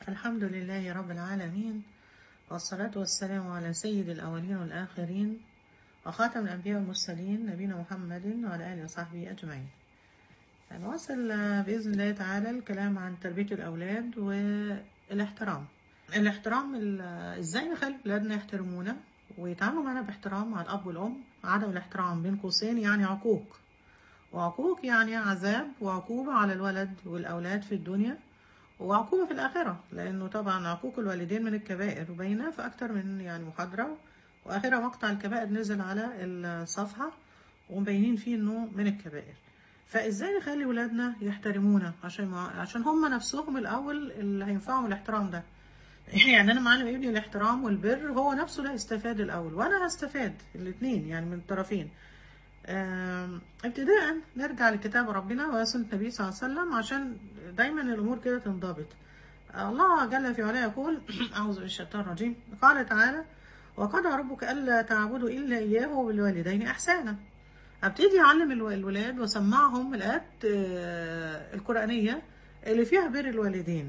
الحمد لله رب العالمين والصلاة والسلام على سيد الأولين والآخرين وخاتم الأنبياء والمرسلين نبينا محمد وعلى آله وصحبه أجمعين نواصل بإذن الله تعالى الكلام عن تربية الأولاد والاحترام الاحترام ال- ازاي نخلي ولادنا يحترمونا ويتعاملوا معنا باحترام مع الأب والأم عدم الاحترام بين قوسين يعني عقوق وعقوق يعني عذاب وعقوبة على الولد والأولاد في الدنيا وعقوبة في الآخرة لأنه طبعا عقوق الوالدين من الكبائر وبيناه في أكتر من يعني محاضرة وآخرها مقطع الكبائر نزل على الصفحة ومبينين فيه إنه من الكبائر فإزاي نخلي ولادنا يحترمونا عشان ما عشان هم نفسهم الأول اللي هينفعهم الاحترام ده يعني أنا معلم ابني الاحترام والبر هو نفسه اللي هيستفاد الأول وأنا هستفاد الاتنين يعني من الطرفين آم، ابتداء نرجع لكتاب ربنا وسنة النبي صلى الله عليه وسلم عشان دايما الأمور كده تنضبط الله جل في علاه يقول أعوذ بالشيطان الرجيم قال تعالى وقضى ربك ألا تعبدوا إلا إياه وبالوالدين إحسانا ابتدي أعلم الو- الولاد وأسمعهم الآيات آه، القرآنية اللي فيها بر الوالدين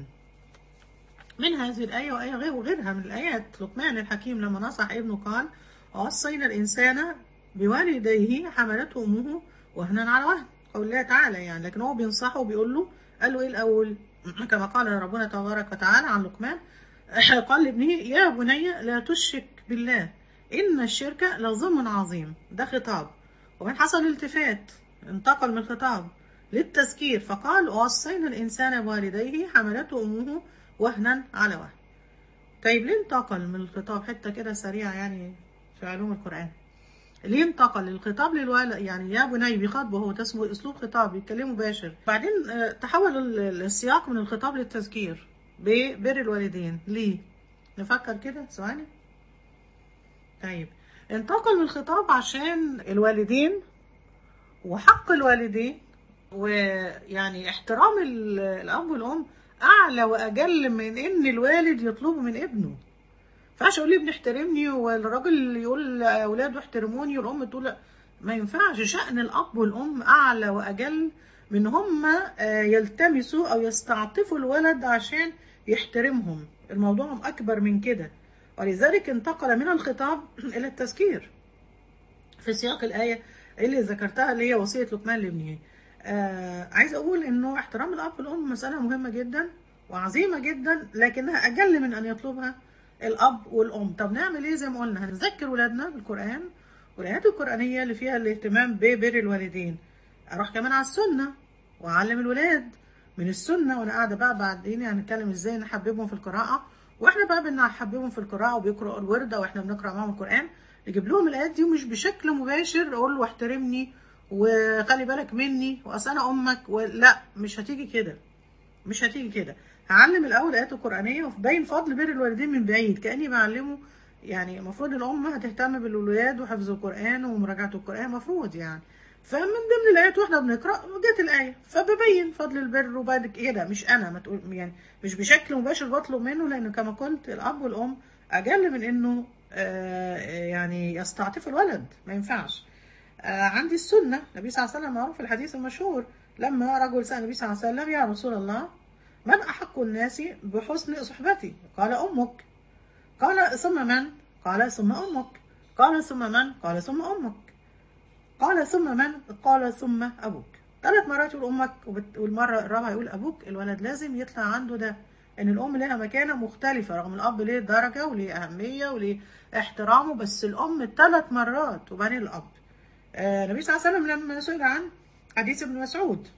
من هذه الآية وآية غير وغيرها من الآيات لقمان الحكيم لما نصح ابنه قال ووصينا الإنسان بوالديه حملته أمه وهنا على وهن قول الله تعالى يعني لكن هو بينصحه وبيقول له قال له إيه الأول كما قال ربنا تبارك وتعالى عن لقمان قال لابنه يا بني لا تشرك بالله إن الشرك لظلم عظيم ده خطاب ومن حصل التفات انتقل من الخطاب للتذكير فقال ووصينا الإنسان بوالديه حملته أمه وهنا على وهن طيب ليه انتقل من الخطاب حتة كده سريعة يعني في علوم القرآن ليه انتقل الخطاب للوالد يعني يا بني بيخاطبه هو ده اسمه اسلوب خطاب بيتكلم مباشر بعدين آه، تحول ال- السياق من الخطاب للتذكير ببر الوالدين ليه نفكر كده ثواني طيب انتقل من الخطاب عشان الوالدين وحق الوالدين ويعني احترام ال- الاب والام اعلى واجل من ان الوالد يطلبه من ابنه ينفعش اقول لابني احترمني والراجل يقول لاولاده احترموني والام تقول لا. ما ينفعش شأن الاب والام اعلى واجل من هم آه، يلتمسوا او يستعطفوا الولد عشان يحترمهم الموضوع اكبر من كده ولذلك انتقل من الخطاب الى التذكير في سياق الآية اللي ذكرتها اللي هي وصية لقمان لابنه آه عايز أقول إنه احترام الأب والأم مسألة مهمة جدا وعظيمة جدا لكنها أجل من أن يطلبها الأب والأم طب نعمل إيه زي ما قلنا هنذكر ولادنا بالقرآن والآيات القرآنية اللي فيها الاهتمام ببر الوالدين أروح كمان على السنة وأعلم الولاد من السنة وأنا قاعدة بقى بعدين هنتكلم إزاي نحببهم في القراءة واحنا بقى بنحببهم في القراءة وبيقرأوا الورد أو احنا بنقرأ معاهم القرآن نجيب لهم الآيات دي مش بشكل مباشر أقول له احترمني وخلي بالك مني وأصل أنا أمك ولا مش هتيجي كده مش هتيجي كده هعلم الأول الآيات القرآنية وبين فضل بر الوالدين من بعيد كأني بعلمه يعني المفروض الأم هتهتم بالولاد وحفظ القرآن ومراجعة القرآن المفروض يعني فمن ضمن الآيات واحنا بنقرأ جت الآية فببين فضل البر وبعد كده مش أنا ما تقول يعني مش بشكل مباشر بطلب منه لأنه كما قلت الأب والأم أجل من إنه آه، يعني يستعطف الولد ما ينفعش آه، عندي السنة النبي صلى الله عليه وسلم معروف في الحديث المشهور لما رجل سأل النبي صلى الله عليه وسلم يا رسول الله من أحق الناس بحسن صحبتي قال أمك قال ثم من قال ثم أمك قال ثم من قال ثم أمك قال ثم من قال ثم أبوك ثلاث مرات يقول أمك وبت- والمرة الرابعة يقول أبوك الولد لازم يطلع عنده ده إن الأم لها مكانة مختلفة رغم الأب ليه درجة وليه أهمية وليه احترامه بس الأم ثلاث مرات وبعدين الأب آه، النبي صلى الله عليه وسلم لما سئل عن حديث ابن مسعود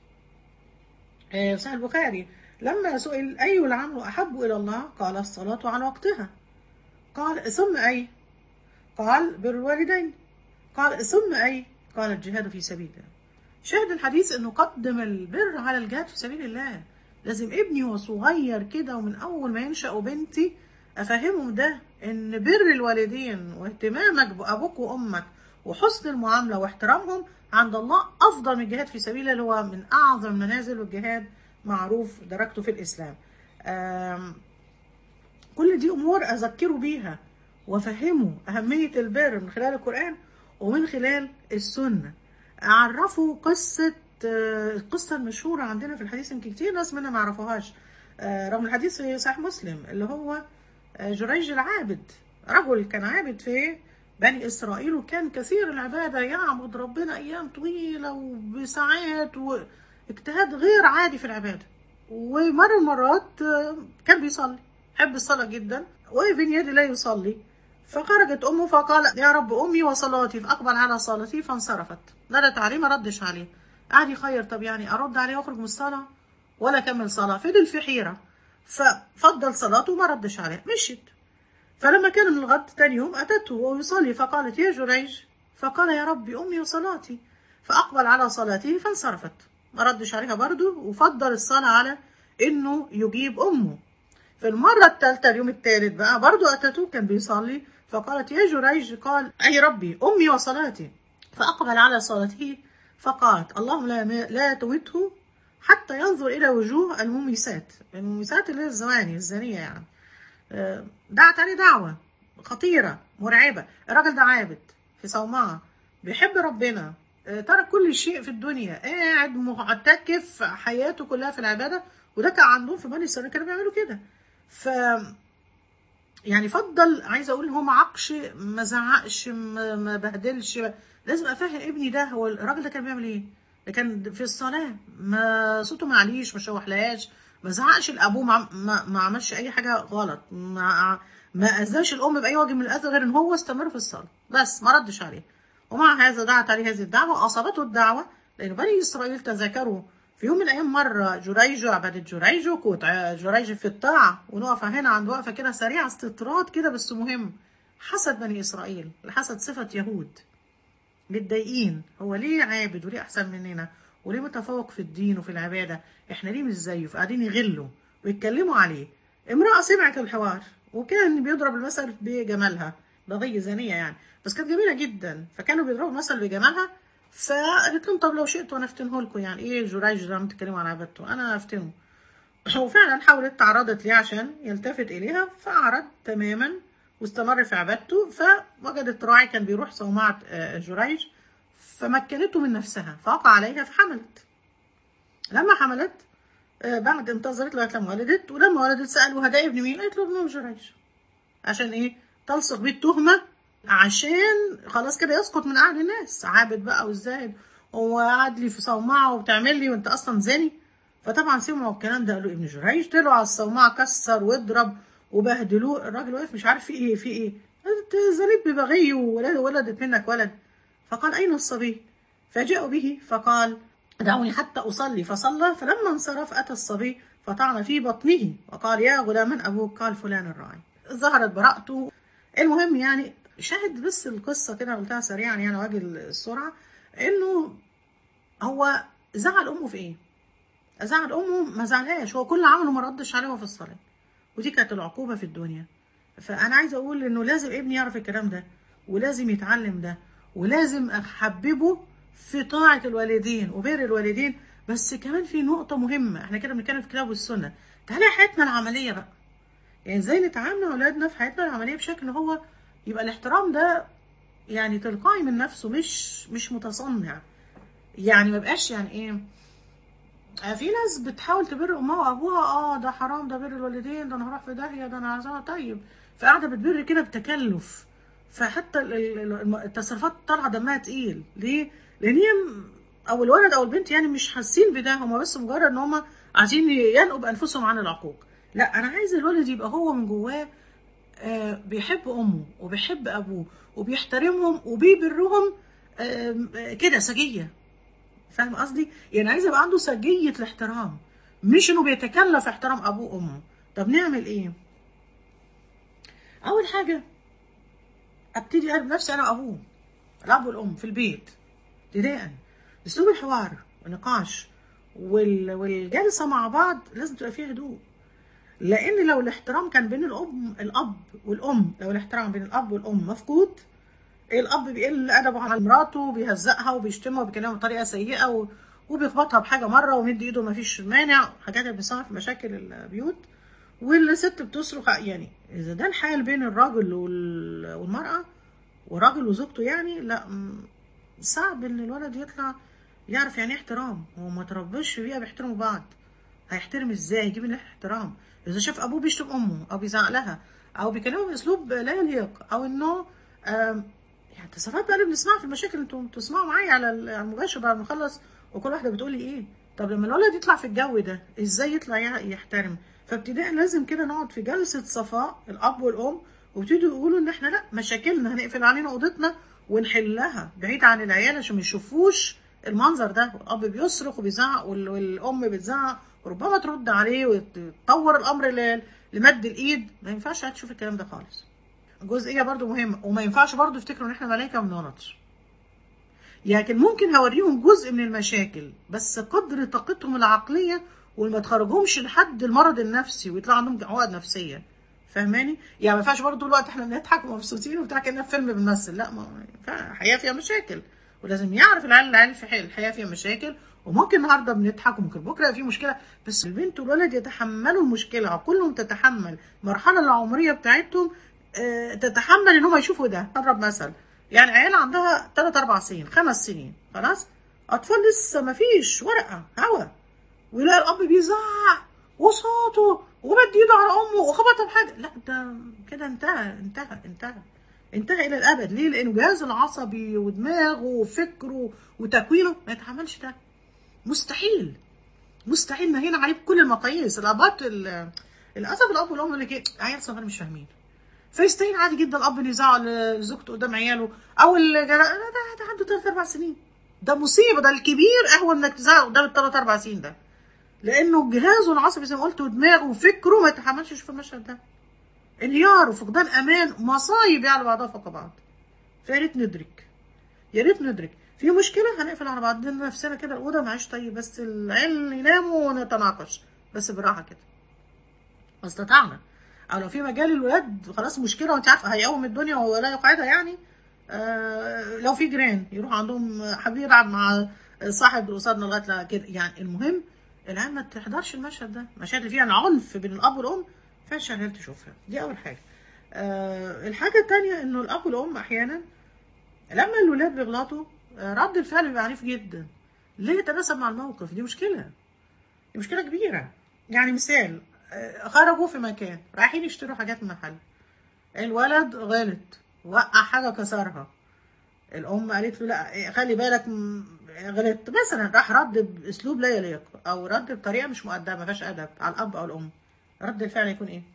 آه، في صحيح البخاري لما سئل أي العمل أحب إلى الله قال الصلاة على وقتها قال ثم أي قال بر الوالدين قال ثم أي قال الجهاد في سبيل الله شاهد الحديث أنه قدم البر على الجهاد في سبيل الله لازم ابني وهو صغير كده ومن أول ما ينشأ وبنتي أفهمهم ده إن بر الوالدين واهتمامك بأبوك وأمك وحسن المعاملة واحترامهم عند الله أفضل من الجهاد في سبيل الله اللي هو من أعظم المنازل والجهاد معروف درجته في الإسلام آم، كل دي أمور أذكره بيها وأفهمه أهمية البر من خلال القرآن ومن خلال السنة أعرفه قصة آه، القصة المشهورة عندنا في الحديث يمكن كتير ناس منا ما يعرفوهاش آه، رغم الحديث في صحيح مسلم اللي هو آه، جريج العابد رجل كان عابد في بني إسرائيل وكان كثير العبادة يعبد ربنا أيام طويلة وبساعات واجتهاد غير عادي في العبادة ومرة من المرات آه، كان بيصلي حب الصلاة جدا وابن يدي لا يصلي فخرجت أمه فقال يا رب أمي وصلاتي فأقبل على صلاتي فانصرفت ندت عليه ما ردش عليه قعد يخير طب يعني أرد عليه وأخرج من الصلاة ولا كمل صلاة فضل في حيرة ففضل صلاته وما ردش عليه مشيت فلما كان من الغد تاني يوم أتته وهو يصلي فقالت يا جريج فقال يا ربي أمي وصلاتي فأقبل على صلاته فانصرفت ما ردش عليها برضه وفضل الصلاة على إنه يجيب أمه في المرة الثالثة اليوم الثالث بقى برضه أتته كان بيصلي فقالت يا جريج قال أي ربي أمي وصلاتي فأقبل على صلاته فقالت اللهم لا لا توته حتى ينظر إلى وجوه المميسات المميسات اللي هي الزواني الزانية يعني آه، دعت عليه دعوة خطيرة مرعبة الراجل ده عابد في صومعة بيحب ربنا آه، ترك كل شيء في الدنيا قاعد معتكف حياته كلها في العبادة وده كان عندهم في بني إسرائيل كانوا بيعملوا كده ف يعني فضل عايزه اقول هو ما عقش ما زعقش ما ما بهدلش لازم افهم ابني ده هو الراجل ده كان بيعمل ايه؟ ده كان في الصلاه ما صوته ما عليش ما شوحلهاش ما زعقش لابوه ما, ما, ما عملش اي حاجه غلط ما ما اذاش الام باي وجه من الاذى غير ان هو استمر في الصلاه بس ما ردش عليه ومع هذا دعت عليه هذه الدعوه واصابته الدعوه لان بني اسرائيل تذاكروا في يوم من الايام مره جريج عبدت جريج وكوت جريج في الطاعه ونقف هنا عند وقفه كده سريعه استطراد كده بس مهم حسد بني اسرائيل الحسد صفه يهود متضايقين هو ليه عابد وليه احسن مننا وليه متفوق في الدين وفي العباده احنا ليه مش زيه فقاعدين يغلوا ويتكلموا عليه امراه سمعت الحوار وكان بيضرب المثل بجمالها بغي زانيه يعني بس كانت جميله جدا فكانوا بيضربوا المثل بجمالها فقالت لهم طب لو شئتوا انا افتنه لكم يعني ايه جريج ده عم تتكلموا عن عبادته انا افتنه وفعلا حاولت تعرضت ليه عشان يلتفت اليها فاعرض تماما واستمر في عبادته فوجدت راعي كان بيروح صومعة آه، جريج فمكنته من نفسها فوقع عليها فحملت لما حملت آه، بعد انتظرت لغايه لما ولدت ولما ولدت سالوها ده ابن مين؟ قالت له ابن جريج عشان ايه؟ تلصق بيه التهمه عشان خلاص كده يسقط من اعين الناس عابد بقى والزاهد وقعد لي في صومعه وبتعمل لي وانت اصلا زاني فطبعا سمعوا الكلام ده قالوا ابن جريج طلعوا على الصومعه كسر واضرب وبهدلوه الراجل واقف مش عارف في ايه في ايه انت زنيت ببغي وولد ولدت منك ولد فقال اين الصبي فجاءوا به فقال دعوني حتى اصلي فصلى فلما انصرف اتى الصبي فطعن في بطنه وقال يا غلام ابوك قال فلان الراعي ظهرت براءته المهم يعني شاهد بس القصة كده قلتها سريعا يعني واجي السرعة انه هو زعل امه في ايه؟ زعل امه ما زعلهاش هو كل عمله ما ردش عليه وهو في الصلاة ودي كانت العقوبة في الدنيا فانا عايزة اقول انه لازم ابني يعرف الكلام ده ولازم يتعلم ده ولازم احببه في طاعة الوالدين وبر الوالدين بس كمان في نقطة مهمة احنا كده بنتكلم في الكتاب والسنة تعالى حياتنا العملية بقى يعني ازاي نتعامل مع اولادنا في حياتنا العملية بشكل هو يبقى الاحترام ده يعني تلقائي من نفسه مش مش متصنع يعني ما بقاش يعني ايه آه، في ناس بتحاول تبر امها وابوها اه ده حرام ده بر الوالدين ده انا هروح في داهيه ده انا عايزاها طيب فقاعده بتبر كده بتكلف فحتى ال- ال- ال- التصرفات طالعه دمها تقيل ليه؟ لان هي م- او الولد او البنت يعني مش حاسين بده هم بس مجرد ان هم عايزين ينقوا بانفسهم عن العقوق لا انا عايز الولد يبقى هو من جواه آه، بيحب امه وبيحب ابوه وبيحترمهم وبيبرهم آم، آه، كده سجيه فاهم قصدي؟ يعني عايز يبقى عنده سجيه الاحترام مش انه بيتكلف احترام ابوه وامه طب نعمل ايه؟ اول حاجه ابتدي انا بنفسي انا وابوه الاب والام في البيت ابتداء اسلوب الحوار والنقاش وال... والجلسه مع بعض لازم تبقى فيها هدوء لان لو الاحترام كان بين الام الاب والام لو الاحترام بين الاب والام مفقود الاب بيقل ادبه على مراته بيهزقها وبيشتمها وبيكلمها بطريقه سيئه و... وبيخبطها بحاجه مره ومد ايده ما فيش مانع حاجات اللي بيصنع في مشاكل البيوت والست بتصرخ يعني اذا ده الحال بين الراجل وال... والمراه وراجل وزوجته يعني لا م- صعب ان الولد يطلع يعرف يعني ايه احترام هو ما تربش في بيئه بيحترموا بعض هيحترم ازاي يجيب لها احترام اذا شاف ابوه بيشتم امه او بيزعق لها او بيكلمه باسلوب لا يليق او انه آم، يعني تصرفات بقى اللي بنسمعها في المشاكل انتوا بتسمعوا معايا على ال- على المباشر بعد ما نخلص وكل واحده بتقول لي ايه طب لما الولد يطلع في الجو ده ازاي يطلع يع- يحترم فابتداء لازم كده نقعد في جلسه صفاء الاب والام وابتدوا يقولوا ان احنا لا مشاكلنا هنقفل علينا اوضتنا ونحلها بعيد عن العيال عشان ما يشوفوش المنظر ده الاب بيصرخ وبيزعق وال- والام بتزعق وربما ترد عليه وتطور الامر ل- لمد الايد ما ينفعش تشوف الكلام ده خالص جزئيه برضو مهمه وما ينفعش برضو يفتكروا ان احنا ملائكه ما بنغلطش لكن ممكن هوريهم جزء من المشاكل بس قدر طاقتهم العقليه وما تخرجهمش لحد المرض النفسي ويطلع عندهم عقد نفسيه فاهماني؟ يعني ما ينفعش برضه طول الوقت احنا بنضحك ومبسوطين وبتاع كاننا في فيلم بنمثل لا ما ينفع- الحياه فيها مشاكل ولازم يعرف العيال العيال في حي- الحياه فيها مشاكل وممكن النهارده بنضحك وممكن بكره يبقى في مشكله بس البنت والولد يتحملوا المشكله عقولهم تتحمل المرحله العمريه بتاعتهم آه، تتحمل ان هم يشوفوا ده اضرب مثل يعني عيال عندها 3 4 سنين خمس سنين خلاص اطفال لسه ما فيش ورقه هوا ويلاقي الاب بيزعق وصوته ومد ايده على امه وخبطها بحاجه لا ده كده انتهى انتهى انتهى انتهى الى الابد ليه لانه الجهاز العصبي ودماغه وفكره وتكوينه ما يتحملش ده مستحيل مستحيل نهينا عليه بكل المقاييس الابات ال- للاسف الاب والام يقول لك ايه عيال صغار مش فاهمين فيستهين عادي جدا الاب انه يزعق لزوجته قدام عياله او الجنا... لا ده ده عنده ثلاث اربع سنين ده مصيبه ده الكبير اهون انك تزعق قدام الثلاث اربع سنين ده لانه جهازه العصبي زي ما قلت ودماغه وفكره ما يتحملش يشوف المشهد ده انهيار وفقدان امان مصايب على بعضها فوق بعض فيا ريت ندرك يا ريت ندرك في مشكله هنقفل على بعضنا نفسنا كده الاوضه معيش طيب بس العيال يناموا ونتناقش بس بالراحه كده ما استطعنا او لو في مجال الولاد خلاص مشكله وانت عارفه هيقوم الدنيا ولا يقعدها يعني آه لو في جيران يروح عندهم حبيب يلعب مع صاحب قصادنا لغايه لا كده يعني المهم العيال ما تحضرش المشهد ده المشاهد اللي فيها العنف بين الاب والام فيش العيال تشوفها دي اول حاجه آه الحاجه الثانيه انه الاب والام احيانا لما الولاد بيغلطوا آه، رد الفعل بيبقى عنيف جدا ليه يتناسب مع الموقف دي مشكله دي مشكله كبيره يعني مثال آه، خرجوا في مكان رايحين يشتروا حاجات من محل الولد غلط وقع حاجه كسرها الام قالت له لا خلي بالك م- غلطت مثلا راح رد باسلوب لا يليق او رد بطريقه مش مؤدبه ما فيهاش ادب على الاب او الام رد الفعل يكون ايه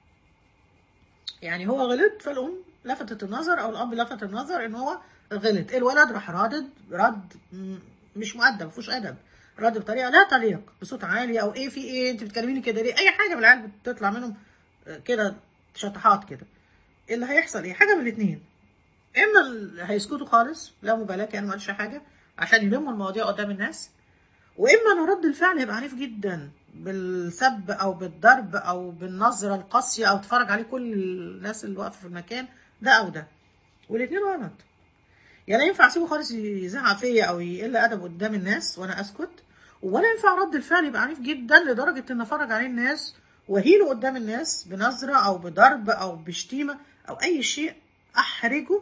يعني هو غلط فالام لفتت النظر او الاب لفت النظر ان هو غلط الولد راح رادد رد م- مش مؤدب ما فيهوش ادب رد بطريقه لا تليق بصوت عالي او ايه في ايه انت بتكلميني كده ليه اي حاجه من العيال بتطلع منهم آه، كده شطحات كده إيه اللي هيحصل ايه حاجه من الاثنين اما ال- هيسكتوا خالص لا مبالاه كان ما قالش حاجه عشان يلموا المواضيع قدام الناس واما ان رد الفعل هيبقى عنيف جدا بالسب او بالضرب او بالنظره القاسيه او تفرج عليه كل الناس اللي واقفه في المكان ده او ده والاثنين غلط يعني لا ينفع اسيبه خالص يزعق فيا او يقل ادب قدام الناس وانا اسكت ولا ينفع رد الفعل يبقى عنيف جدا لدرجه ان افرج عليه الناس واهينه قدام الناس بنظره او بضرب او بشتيمه او اي شيء احرجه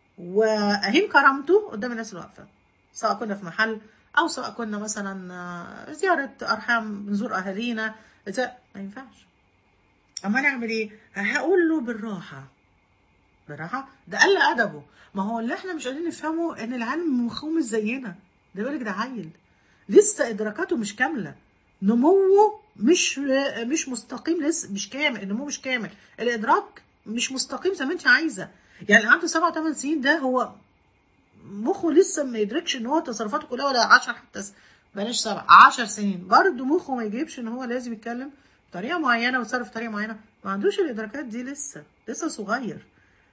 واهين كرامته قدام الناس اللي واقفه سواء كنا في محل او سواء كنا مثلا آه، زياره ارحام بنزور اهالينا إذا- ما ينفعش اما نعمل ايه هقول له بالراحه بالراحه ده قل ادبه ما هو اللي احنا مش قادرين نفهمه ان العالم مخهم مش زينا ده بالك ده عيل لسه ادراكاته مش كامله نموه مش مش مستقيم لسه مش كامل النمو مش كامل الادراك مش مستقيم زي ما انت عايزه يعني اللي عنده سبع ثمان سنين ده هو مخه لسه ما يدركش ان هو تصرفاته كلها ولا 10 حتى س- بلاش سبع 10 سنين برضه مخه ما يجيبش ان هو لازم يتكلم بطريقه معينه ويتصرف بطريقه معينه ما عندوش الادراكات دي لسه لسه صغير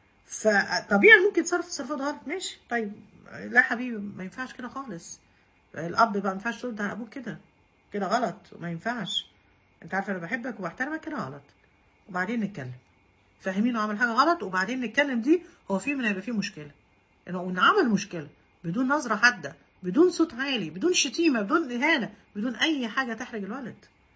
فطبيعي ممكن يتصرف تصرفات غلط ماشي طيب لا حبيبي ما ينفعش كده خالص الاب بقى ما ينفعش ترد على ابوك كده كده غلط ما ينفعش انت عارف انا بحبك وبحترمك كده غلط وبعدين نتكلم فاهمينه عمل حاجه غلط وبعدين نتكلم دي هو في من هيبقى فيه مشكله انه ان عمل مشكله بدون نظره حاده بدون صوت عالي بدون شتيمه بدون اهانه بدون اي حاجه تحرج الولد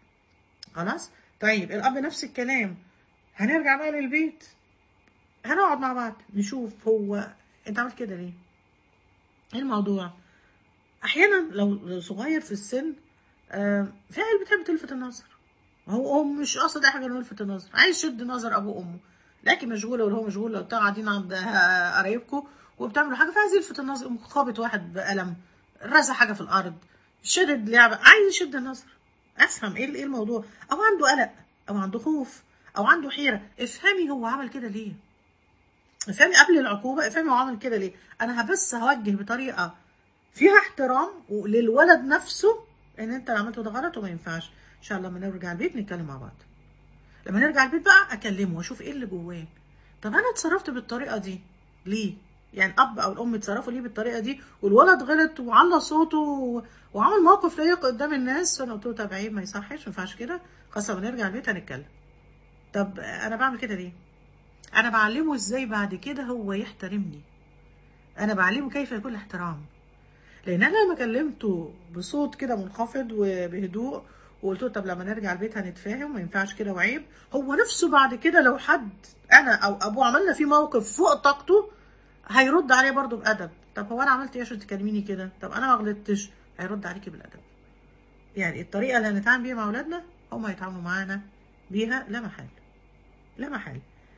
خلاص طيب الاب نفس الكلام هنرجع بقى للبيت هنقعد مع بعض نشوف هو انت عملت كده ليه ايه الموضوع احيانا لو لو صغير في السن آه، في عيال بتحب تلفت النظر هو هو مش قصد اي حاجه انه يلفت النظر عايز يشد نظر ابوه وامه لكن مشغوله ولا هو مشغول ولا بتاع قاعدين عند آه، قرايبكم وبتعملوا حاجه فعايز يلفت النظر يقوم خابط واحد بقلم رزع حاجه في الارض شدد لعبه عايز يشد النظر افهم ايه ايه الموضوع او عنده قلق او عنده خوف او عنده حيره افهمي هو عمل كده ليه افهمي قبل العقوبه افهمي هو عمل كده ليه انا بس هوجه بطريقه فيها احترام للولد نفسه ان انت اللي عملته ده غلط وما ينفعش ان شاء الله لما نرجع البيت نتكلم مع بعض لما نرجع البيت بقى اكلمه واشوف ايه اللي جواه طب انا اتصرفت بالطريقه دي ليه يعني الاب او الام اتصرفوا ليه بالطريقه دي والولد غلط وعلى صوته و- وعمل موقف لا يليق قدام الناس فانا قلت له طب عيب ما يصحش ما ينفعش كده خلاص لما نرجع البيت هنتكلم طب انا بعمل كده ليه انا بعلمه ازاي بعد كده هو يحترمني انا بعلمه كيف يكون الاحترام لان انا لما كلمته بصوت كده منخفض وبهدوء وقلت له طب لما نرجع البيت هنتفاهم ما ينفعش كده وعيب هو نفسه بعد كده لو حد انا او ابوه عملنا فيه موقف فوق طاقته هيرد عليه برضه بادب طب هو انا عملت ايه عشان تكلميني كده طب انا ما غلطتش هيرد عليكي بالادب يعني الطريقه اللي هنتعامل بيها مع اولادنا هم هيتعاملوا معانا بيها لا محال لا محال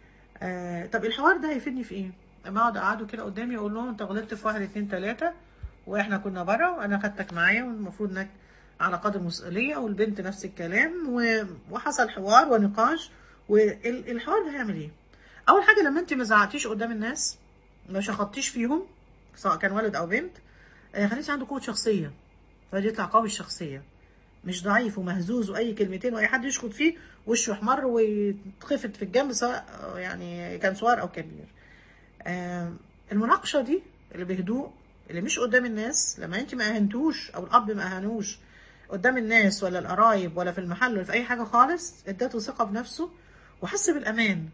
آه طب الحوار ده هيفيدني في ايه؟ اما اقعد اقعدوا كده قدامي اقول لهم انت غلطت في واحد اتنين تلاته واحنا كنا بره وانا خدتك معايا والمفروض انك على قدر المسؤوليه والبنت نفس الكلام و- وحصل حوار ونقاش والحوار ده هيعمل ايه؟ اول حاجه لما انت ما زعقتيش قدام الناس ما شخطتيش فيهم سواء كان ولد او بنت آه، خليتي عنده قوه شخصيه فدي يطلع قوي الشخصيه مش ضعيف ومهزوز واي كلمتين واي حد يشخط فيه وشه احمر ويتخفت في الجنب سواء آه، يعني كان صغير او كبير آم، المناقشه دي اللي بهدوء اللي مش قدام الناس لما انت ما اهنتوش او الاب ما اهانوش قدام الناس ولا القرايب ولا في المحل ولا في اي حاجه خالص اداته ثقه في نفسه وحس بالامان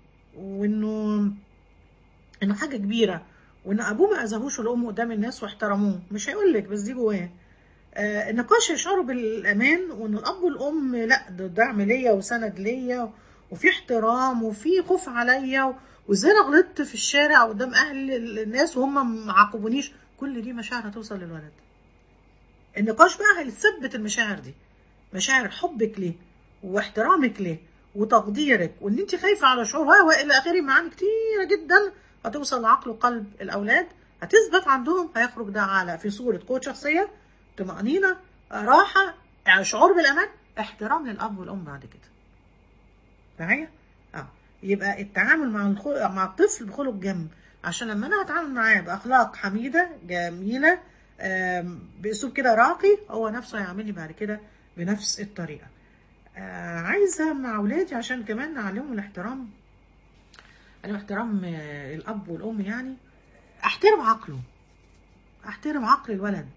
وانه انه حاجه كبيره وان ابوه ما اذاهوش ولا امه قدام الناس واحترموه مش هيقول لك بس دي جواه آه، النقاش يشعروا بالامان وان الاب والام لا ده دعم ليا وسند ليا وفي احترام وفي خوف عليا وازاي انا غلطت في الشارع قدام اهل الناس وهم ما عاقبونيش كل دي مشاعر هتوصل للولد النقاش بقى هيثبت المشاعر دي مشاعر حبك ليه واحترامك ليه وتقديرك وان انت خايفه على شعورها والى اخره معاني كتيره جدا هتوصل لعقل وقلب الاولاد هتثبت عندهم هيخرج ده على في صوره قوه شخصيه طمأنينة راحة شعور بالأمان احترام للأب والأم بعد كده معايا؟ اه يبقى التعامل مع الخلق مع الطفل بخلق جم عشان لما انا هتعامل معاه باخلاق حميده جميله آم، باسلوب كده راقي هو نفسه هيعاملني بعد كده بنفس الطريقه آه، عايزه مع اولادي عشان كمان نعلمهم الاحترام انا احترام آه، الاب والام يعني احترم عقله احترم عقل الولد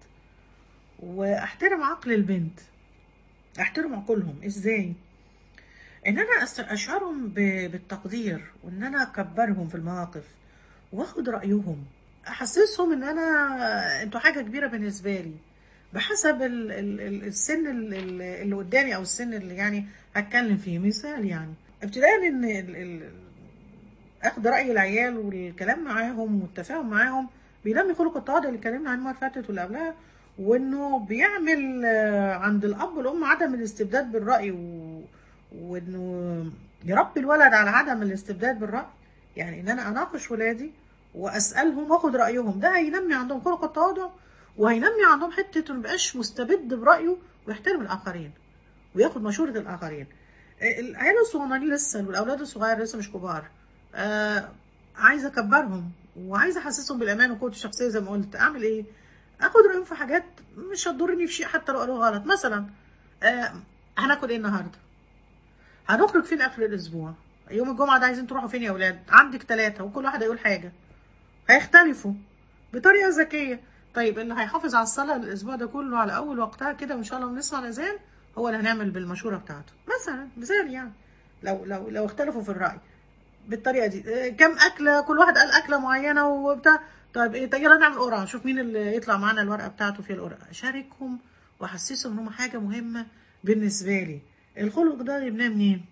واحترم عقل البنت احترم عقولهم ازاي ان انا أس- اشعرهم ب- بالتقدير وان انا اكبرهم في المواقف واخد رايهم احسسهم ان انا انتوا حاجه كبيره بالنسبه لي بحسب ال ال ال السن ال- ال- اللي قدامي او السن اللي يعني هتكلم فيه مثال يعني ابتداء ان ال ال اخد راي العيال والكلام معاهم والتفاهم معاهم بينمي خلق التواضع اللي اتكلمنا عنه المره اللي فاتت واللي قبلها وانه بيعمل آه، عند الاب والام عدم الاستبداد بالراي و... وانه يربي الولد على عدم الاستبداد بالراي يعني ان انا اناقش ولادي واسالهم واخد رايهم ده هينمي عندهم خلق التواضع وهينمي عندهم حته انه ميبقاش مستبد برايه ويحترم الاخرين وياخد مشوره الاخرين آه، العيال الصغيرين لسه والاولاد الصغير لسه مش كبار آه عايزه اكبرهم وعايزه احسسهم بالامان وقوه الشخصيه زي ما قلت اعمل ايه اخد رايهم في حاجات مش هتضرني في شيء حتى لو قالوا غلط مثلا آه هناكل ايه النهارده هنخرج فين اخر الاسبوع يوم الجمعه ده عايزين تروحوا فين يا اولاد عندك ثلاثه وكل واحد هيقول حاجه هيختلفوا بطريقه ذكيه طيب اللي هيحافظ على الصلاه الاسبوع ده كله على اول وقتها كده وان شاء الله بنسمع الاذان هو اللي هنعمل بالمشوره بتاعته مثلا مثال يعني لو لو لو اختلفوا في الراي بالطريقه دي آه، كم اكله كل واحد قال اكله معينه وبتاع طيب ايه طيب يلا نعمل قرعه نشوف مين اللي يطلع معانا الورقه بتاعته في القرعه اشاركهم واحسسهم ان هم حاجه مهمه بالنسبه لي الخلق ده جبناه منين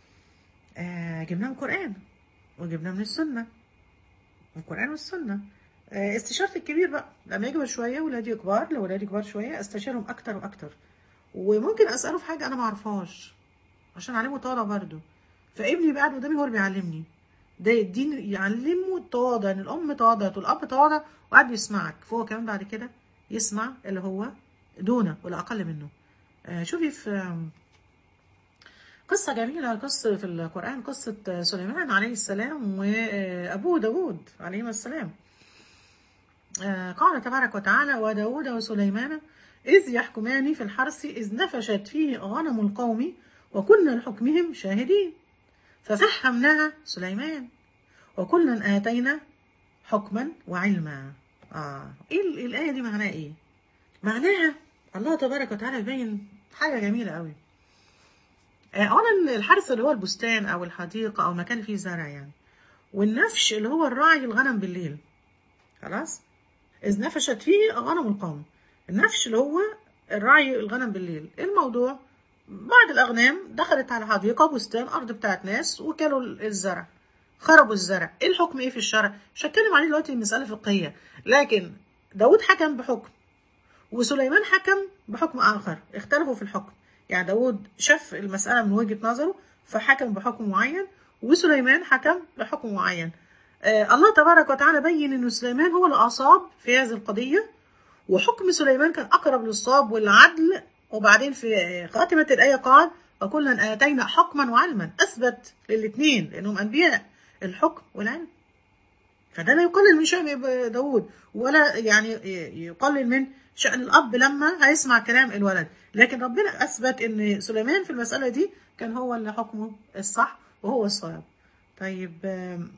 آه جبناه من القران وجبناه من السنه من القران والسنه آه استشاره الكبير بقى لما يكبر شويه ولادي كبار لو ولادي كبار شويه استشيرهم اكتر واكتر وممكن اساله في حاجه انا ما اعرفهاش عشان اعلمه تواضع برضه فابني يبقى قاعد قدامي هو اللي بيعلمني ده الدين يعلمه التواضع ان الام تواضعت والاب تواضع وقاعد بيسمعك فهو كمان بعد كده يسمع اللي هو دونه ولا اقل منه آه، شوفي في آم، قصة جميلة قصة في القرآن قصة سليمان عليه السلام وأبوه داود عليه السلام آه، قال تبارك وتعالى وداود وسليمان إذ يحكمان في الحرث إذ نفشت فيه غنم القوم وكنا لحكمهم شاهدين ففهمناها سليمان وكلا آتينا حكما وعلما آه. إيه ال- الآية دي معناها إيه؟ معناها الله تبارك وتعالى يبين حاجة جميلة قوي آه، أولا الحرث اللي هو البستان أو الحديقة أو مكان فيه زرع يعني والنفش اللي هو الراعي الغنم بالليل خلاص إذ نفشت فيه غنم القوم النفش اللي هو الراعي الغنم بالليل إيه الموضوع بعض الأغنام دخلت على حديقة بستان أرض بتاعت ناس وكلوا الزرع خربوا الزرع ايه الحكم ايه في الشرع مش هتكلم عليه دلوقتي مسألة فقهية لكن داود حكم بحكم وسليمان حكم بحكم آخر اختلفوا في الحكم يعني داود شاف المسألة من وجهة نظره فحكم بحكم معين وسليمان حكم بحكم معين آه الله تبارك وتعالى بين أن سليمان هو اللي أصاب في هذه القضية وحكم سليمان كان أقرب للصواب والعدل وبعدين في خاتمة الآية قال وكلا آتينا حكما وعلما أثبت للاثنين لأنهم أنبياء الحكم والعلم فده لا يقلل من شأن داود ولا يعني يقلل من شأن الأب لما هيسمع كلام الولد لكن ربنا أثبت أن سليمان في المسألة دي كان هو اللي حكمه الصح وهو الصواب طيب آم،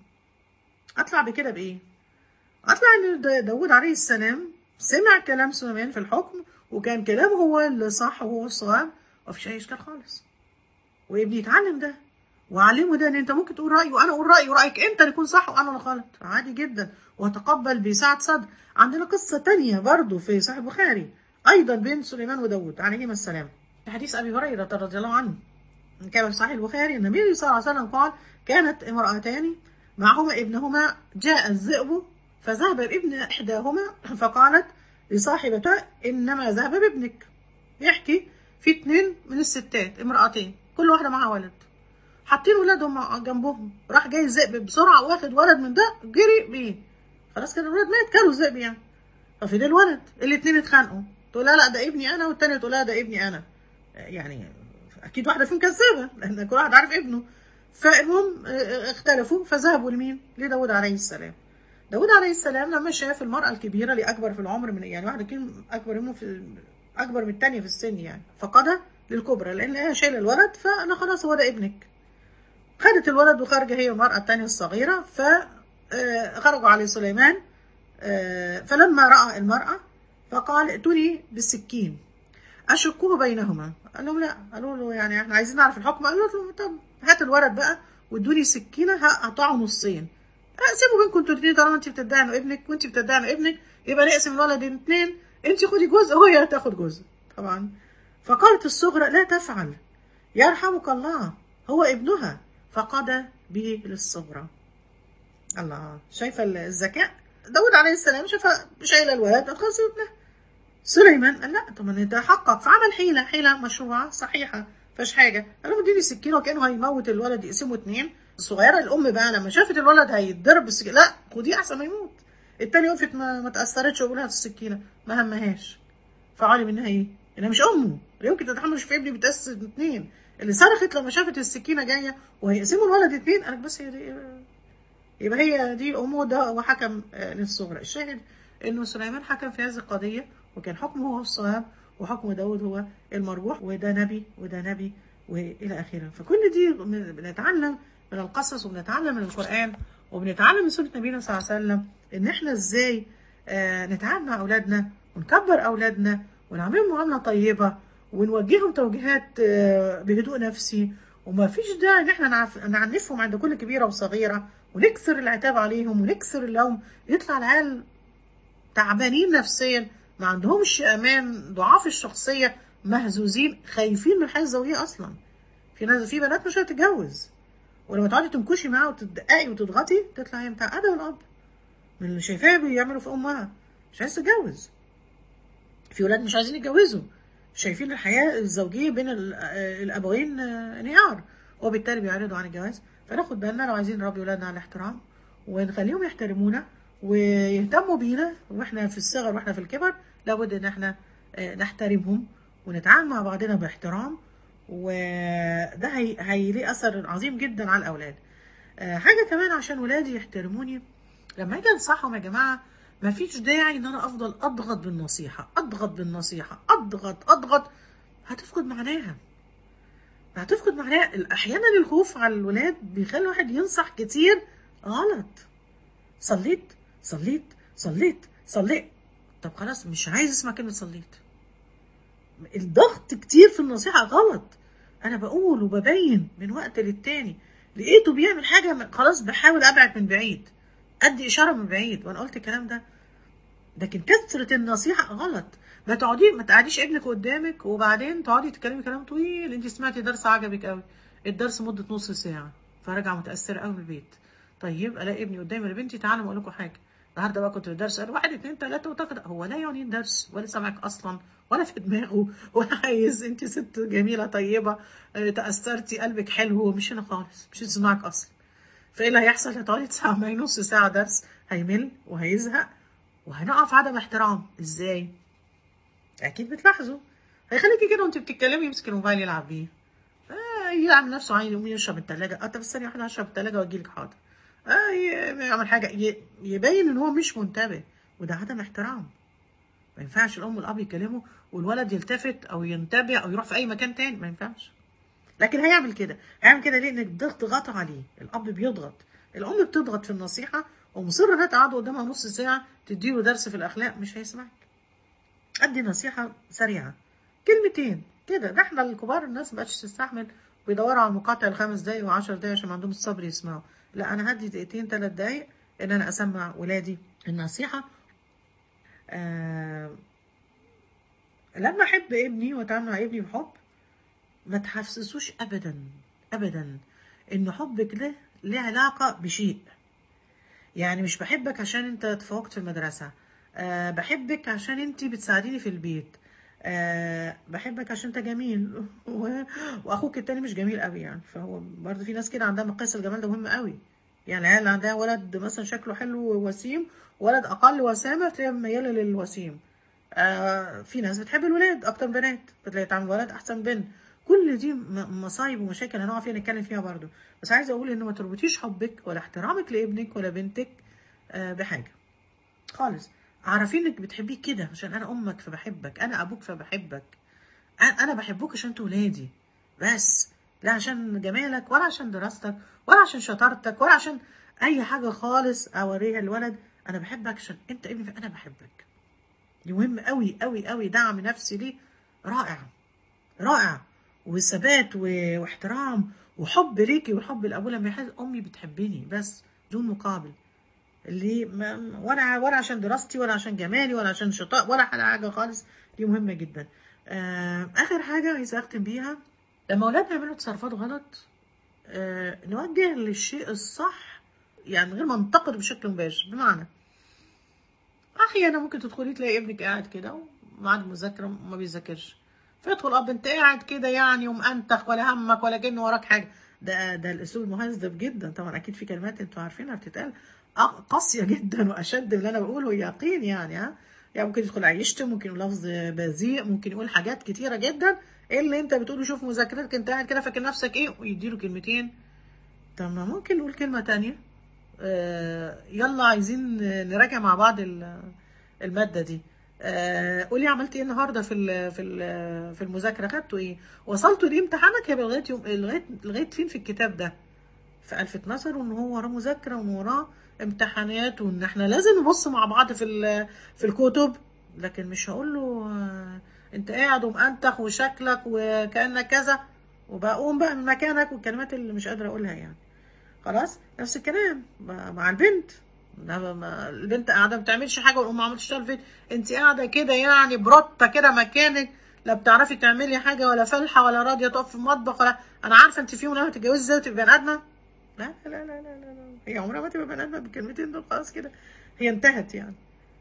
أطلع بكده بإيه؟ أطلع أن دا- داود عليه السلام سمع كلام سليمان في الحكم وكان كلامه هو اللي صح وهو الصواب ومفيش أي إشكال خالص وابني يتعلم ده وعلمه ده ان انت ممكن تقول رايي وانا اقول رايي ورايك انت اللي يكون صح وانا اللي غلط عادي جدا وتقبل بسعه صدر عندنا قصه تانية برضو في صحيح البخاري ايضا بين سليمان وداود عليهما السلام في حديث ابي هريره رضي الله عنه كما في صحيح البخاري النبي صلى الله عليه وسلم قال كانت امرأتان معهما ابنهما جاء الذئب فذهب بابن إحداهما فقالت لصاحبتها إنما ذهب بابنك يحكي في اتنين من الستات امرأتين كل واحدة معها ولد حاطين ولادهم جنبهم راح جاي الذئب بسرعة واخد ولد من ده جري بيه خلاص كده الولد مات كانوا الذئب يعني ففي ده الولد الاتنين اتخانقوا تقول لا لا ده ابني انا والتانية تقول لا ده ابني انا يعني اكيد واحده فيهم كذابه لان كل واحد عارف ابنه فالمهم اه، اختلفوا فذهبوا لمين لداود عليه السلام داود عليه السلام لما شاف المرأة الكبيرة اللي أكبر في العمر من يعني واحدة كان أكبر منه في أكبر من التانية في السن يعني فقدها للكبرى لأن هي شايلة الولد فأنا خلاص هو ده ابنك خدت الولد وخارجة هي المرأة التانية الصغيرة فخرجوا على سليمان اه، فلما رأى المرأة فقال ائتوني بالسكين أشكوه بينهما قال لهم لا قالوا له يعني احنا عايزين نعرف الحكم قالوا له طب هات الولد بقى وادوني سكينة هقطعه نصين اقسموا بينكم انتوا الاثنين طالما انت بتدعي انه ابنك وانت بتدعي انه ابنك يبقى نقسم الولد اثنين انت خدي جزء وهي هتاخد جزء طبعا فقالت الصغرى لا تفعل يرحمك الله هو ابنها فقضى به للصغرى الله شايفه الذكاء داود عليه السلام شايفه شايله الولد خلاص ابنها سليمان قال لا طب ما نتحقق فعمل حيله حيله مشروعه صحيحه فيش حاجه قال له اديني سكينه وكانه هيموت الولد يقسمه اتنين الصغيره الام بقى لما شافت الولد هيتضرب بالسكينه لا خديه احسن ما يموت التانية وقفت ما, ما تاثرتش وقولها في السكينه ما همهاش فعلم انها ايه؟ انها مش امه لا يمكن تتحملش في ابني بتأسس اتنين اللي صرخت لما شافت السكينه جايه وهيقسموا الولد اتنين قالت بس هي دي يبقى هي دي امه ده وحكم آه، للصغرى الشاهد انه سليمان حكم في هذه القضيه وكان حكمه هو الصواب وحكم داود هو المرجوح وده نبي وده نبي والى اخره فكل دي من- بنتعلم من القصص وبنتعلم من القران وبنتعلم من سنه نبينا صلى الله عليه وسلم ان احنا ازاي آه، نتعامل مع اولادنا ونكبر اولادنا ونعملهم معامله طيبه ونوجههم توجيهات آه، بهدوء نفسي وما فيش داعي ان احنا نعف- نعنفهم عند كل كبيره وصغيره ونكسر العتاب عليهم ونكسر اللوم يطلع العيال تعبانين نفسيا ما عندهمش امان ضعاف الشخصيه مهزوزين خايفين من الحياه الزوجيه اصلا في ناس في بنات مش هتتجوز ولما تقعدي تنكشي معاها وتدققي وتضغطي تطلع هي متعقده من الاب من اللي شايفاها بيعملوا في امها مش عايز تتجوز في ولاد مش عايزين يتجوزوا شايفين الحياه الزوجيه بين ال- آه، الابوين آه، انهيار وبالتالي بيعرضوا عن الجواز فناخد بالنا لو عايزين نربي ولادنا على الاحترام ونخليهم يحترمونا ويهتموا بينا واحنا في الصغر واحنا في الكبر لابد ان احنا آه، نحترمهم ونتعامل مع بعضنا باحترام وده هي... هيليه اثر عظيم جدا على الاولاد آه، حاجه كمان عشان ولادي يحترموني لما اجي انصحهم يا جماعه ما فيش داعي ان انا افضل اضغط بالنصيحه اضغط بالنصيحه اضغط اضغط هتفقد معناها هتفقد معناها احيانا الخوف على الولاد بيخلي الواحد ينصح كتير غلط صليت صليت صليت صليت طب خلاص مش عايز اسمع كلمه صليت الضغط كتير في النصيحه غلط انا بقول وببين من وقت للتاني لقيته بيعمل حاجه م- خلاص بحاول ابعد من بعيد ادي اشاره من بعيد وانا قلت الكلام ده لكن كثره النصيحه غلط ما تقعدي ما تقعديش ابنك قدامك وبعدين تقعدي تتكلمي كلام طويل انت سمعتي درس عجبك قوي الدرس مده نص ساعه فراجعه متاثره قوي من البيت طيب الاقي ابني قدامي يا بنتي تعالوا اقول لكم حاجه النهارده بقى كنت في الدرس قال واحد اتنين تلاته وتاخد هو لا يعني الدرس ولا سامعك اصلا ولا في دماغه ولا عايز انت ست جميله طيبه اه، تاثرتي قلبك حلو هو مش هنا خالص مش هيسمعك اصلا فايه اللي هيحصل هتقعدي تسمعي نص ساعه درس هيمل وهيزهق وهنقف عدم احترام ازاي اكيد بتلاحظوا هيخليكي كده وانت بتتكلمي يمسك الموبايل يلعب بيه آه يعمل نفسه عايز يقوم يشرب التلاجة اه طب استني واحدة هشرب التلاجة واجيلك حاضر اه ي- يعمل حاجة ي- يبين ان هو مش منتبه وده عدم احترام ما ينفعش الام والاب يتكلموا والولد يلتفت او ينتبه او يروح في اي مكان تاني ما ينفعش لكن هيعمل كده هيعمل كده ليه ان الضغط غطى عليه الاب بيضغط الام بتضغط في النصيحه ومصره انها تقعد قدامها نص ساعه تديله درس في الاخلاق مش هيسمعك ادي نصيحه سريعه كلمتين كده ده احنا الكبار الناس مبقتش تستحمل بيدوروا على المقاطع الخمس دقايق وعشر دقايق عشان ما عندهم الصبر يسمعوا لا انا هدي دقيقتين ثلاث دقايق ان انا اسمع ولادي النصيحه آه لما احب ابني واتعامل مع ابني بحب ما تحسسوش ابدا ابدا ان حبك ده له علاقه بشيء يعني مش بحبك عشان انت تفوقت في المدرسه أه بحبك عشان انت بتساعديني في البيت أه بحبك عشان انت جميل و... واخوك التاني مش جميل قوي يعني فهو برضه في ناس كده عندها مقياس الجمال ده مهم قوي يعني العيال اللي عندها ولد مثلا شكله حلو ووسيم ولد اقل وسامه تلاقيها مياله للوسيم آه في ناس بتحب الولاد اكتر من بنات بتلاقي تعمل ولد احسن من بنت كل دي م- مصايب ومشاكل هنقع فيها نتكلم فيها برضو بس عايزه اقول ان ما تربطيش حبك ولا احترامك لابنك ولا بنتك آه بحاجه خالص عرفي انك بتحبيه كده عشان انا امك فبحبك انا ابوك فبحبك أ- انا بحبوك عشان انتوا ولادي بس لا عشان جمالك ولا عشان دراستك ولا عشان شطارتك ولا عشان اي حاجه خالص اوريها الولد انا بحبك عشان انت ابني فانا بحبك دي مهم قوي قوي قوي دعم نفسي ليه رائع رائع وثبات و- واحترام وحب ليكي وحب الابوه لما يحس امي بتحبني بس دون مقابل اللي ما ولا ولا عشان دراستي ولا عشان جمالي ولا عشان شطاء ولا على حاجه خالص دي مهمه جدا آه اخر حاجه عايزه اختم بيها لما اولادنا يعملوا تصرفات غلط آه نوجه للشيء الصح يعني من غير ما ننتقد بشكل مباشر بمعنى احيانا ممكن تدخلي تلاقي ابنك قاعد كده ومعاد مذاكره وما بيذاكرش فيدخل اب انت قاعد كده يعني ومأنتخ ولا همك ولا كأن وراك حاجه ده ده الاسلوب المهذب جدا طبعا اكيد في كلمات انتوا عارفينها بتتقال أق- قاسيه جدا واشد من اللي انا بقوله يقين يعني ها يعني ممكن يدخل يشتم ممكن يقول لفظ بذيء ممكن يقول حاجات كتيره جدا ايه اللي انت بتقوله شوف مذاكرتك انت قاعد كده فاكر نفسك ايه ويديله كلمتين طب ما ممكن نقول كلمه تانية آه، يلا عايزين نراجع مع بعض ال- المادة دي آه، قولي عملت ايه النهارده في ال في ال في المذاكرة خدتوا ايه وصلتوا ليه امتحانك هيبقى لغاية يوم لغاية لغاية فين في الكتاب ده فألفت نظره ان هو وراه مذاكرة وان وراه امتحانات وان احنا لازم نبص مع بعض في ال- في الكتب لكن مش هقول له آه، انت قاعد ومأنتخ وشكلك وكأنك كذا وبقوم بقى من مكانك والكلمات اللي مش قادرة اقولها يعني خلاص نفس الكلام مع مع البنت إنما ما- البنت قاعده ما بتعملش حاجه والام عملت تشتغل فين انت قاعده كده يعني برطه كده مكانك لا بتعرفي تعملي حاجه ولا فالحه ولا راضيه تقف في المطبخ ولا انا عارفه انت في يوم لما تتجوزي ازاي وتبقي بني ادمه لا لا لا لا لا لا هي عمرها ما تبقى بني ادمه بالكلمتين دول خلاص كده هي انتهت يعني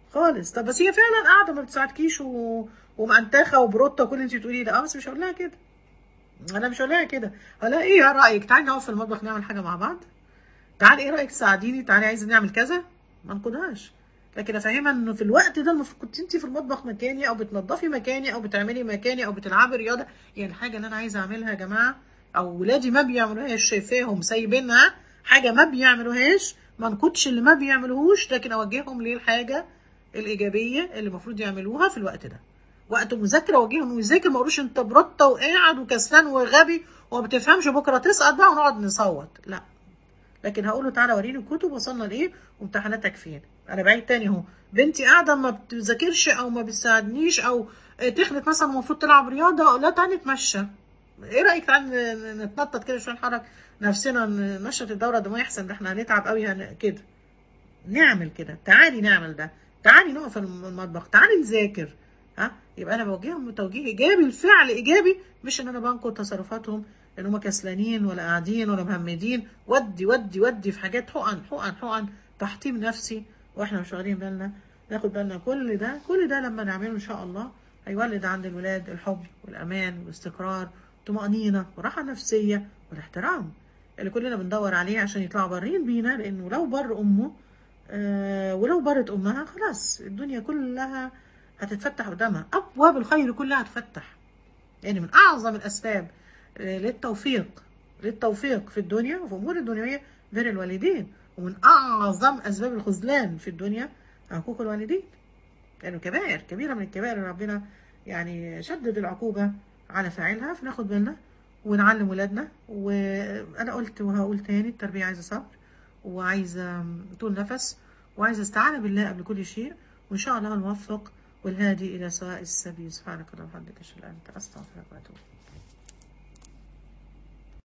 خالص طب بس هي فعلا قاعده ما بتساعدكيش و... ومعنتخه وبروته وكل اللي انت بتقوليه ده اه بس مش هقول لها كده انا مش هقول لها كده هقول لها ايه يا رايك تعالي نقف في المطبخ نعمل حاجه مع بعض تعالي ايه رايك تساعديني تعالي عايزه نعمل كذا ما انقدهاش لكن افهمها انه في الوقت ده المفروض كنت انت في المطبخ مكاني او بتنظفي مكاني او بتعملي مكاني او بتلعبي رياضه يعني الحاجه اللي انا عايزه اعملها يا جماعه او ولادي ما بيعملوهاش شايفاهم سايبينها حاجه ما بيعملوهاش ما نقودش اللي ما بيعملوهوش لكن اوجههم للحاجه الايجابيه اللي المفروض يعملوها في الوقت ده وقت مذاكره اوجههم انه يذاكر ما اقولوش انت برطه وقاعد وكسلان وغبي وما بتفهمش بكره تسقط بقى ونقعد نصوت لا لكن هقول له تعالى وريني الكتب وصلنا لايه وامتحاناتك فين انا بعيد تاني اهو بنتي قاعده ما بتذاكرش او ما بتساعدنيش او تخنت مثلا المفروض تلعب رياضه لا تعالى نتمشى ايه رايك تعالى نتنطط كده شويه نحرك نفسنا ننشط الدوره الدمويه احسن ده احنا هنتعب قوي هن... كده نعمل كده تعالي نعمل ده تعالي نقف في المطبخ تعالي نذاكر ها يبقى انا بوجههم توجيه ايجابي الفعل ايجابي مش ان انا بنقد تصرفاتهم ان هم كسلانين ولا قاعدين ولا مهمدين ودي ودي ودي في حاجات حقن حقن حقن تحطيم نفسي واحنا مش واخدين بالنا ناخد بالنا كل ده كل ده لما نعمله ان شاء الله هيولد عند الولاد الحب والامان والاستقرار طمأنينة وراحة نفسية والاحترام اللي كلنا بندور عليه عشان يطلعوا بارين بينا لانه لو بر امه آه ولو برت امها خلاص الدنيا كلها هتتفتح قدامها ابواب الخير كلها هتفتح يعني من اعظم الاسباب للتوفيق للتوفيق في الدنيا وفي امور الدنيويه بر الوالدين ومن اعظم اسباب الخذلان في الدنيا عقوق الوالدين لانه يعني كبائر كبيره من الكبائر اللي ربنا يعني شدد العقوبه على فاعلها فناخد بالنا ونعلم ولادنا وانا قلت وهقول تاني التربيه عايزه صبر وعايزه طول نفس وعايزه استعانه بالله قبل كل شيء وان شاء الله الموفق والهادي الى سواء السبيل سبحانك اللهم وبحمدك اشهد ان لا اله الا انت استغفرك واتوب